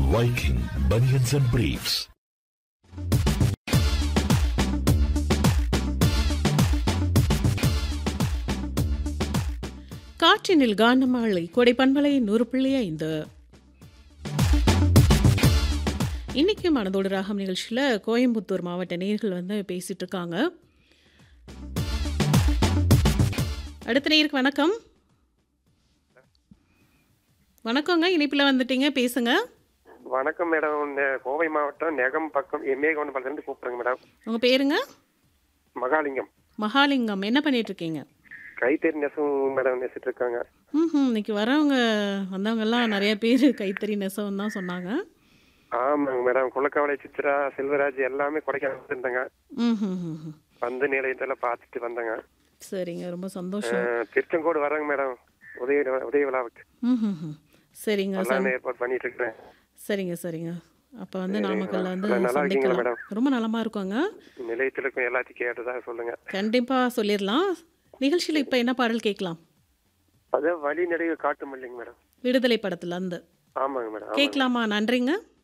Viking Bunions and Briefs. காற்றினில் கானமாலை கொடை பண்பலை நூறு புள்ளி ஐந்து இன்னைக்கு மனதோடு ராகம் நிகழ்ச்சியில் கோயம்புத்தூர் மாவட்ட நேர்கள் வந்து பேசிட்டு இருக்காங்க அடுத்த நேருக்கு வணக்கம் வணக்கங்க இனிப்பில் வந்துட்டீங்க பேசுங்க வணக்கம் மேடம் நெ- கோவை மாவட்டம் நெகம் பக்கம் எம்மேகவனபாளையத்துலேருந்து கூப்பிடுறேங்க மேடம் உங்கள் பேருங்க மகாலிங்கம் மகாலிங்கம் என்ன பண்ணிட்டு இருக்கீங்க கைத்தறி நெசவு மேடம் நெசிட்டு இருக்காங்க ம் இன்னைக்கு வரவங்க வந்தவங்கெல்லாம் நிறைய பேர் கைத்தறி நெசவம் தான் சொன்னாங்க ஆமாங்க மேடம் குளக்கவலை சித்ரா செல்வராஜ் எல்லாமே கொடைக்கானல் வந்திருந்தாங்க ம் ம் ம் ம். வந்து நிலையத்தில் பார்த்துட்டு வந்தாங்க சரிங்க ரொம்ப சந்தோஷம் அஹ், திருச்செங்கோடு வராங்க மேடம் உதய உதய விழாவுக்கு ம் ம் ம். சரிங்க சந்- எல்லாமே ஏற்பாடு பண்ணிட்டு இருக்கிறேன் சரிங்க சரிங்க அப்போ வந்து நாமக்கல்ல வந்து நல்லா- நல்லா இருக்கீங்களா சந்திக்கலாம் ரொம்ப நலமா இருக்கோங்க நிலையத்தில் இருக்கும் எல்லாத்தையும் கேட்டதா சொல்லுங்க கண்டிப்பாக சொல்லிடலாம் நிகழ்ச்சியில் இப்போ என்ன பாடல் கேட்கலாம் அதான் வழி நடுவு காட்டும் இல்லைங்க மேடம் விடுதலை படத்துல இருந்து ஆமாங்க மேடம் ஆமாங்க. கேட்கலாமா நன்றிங்க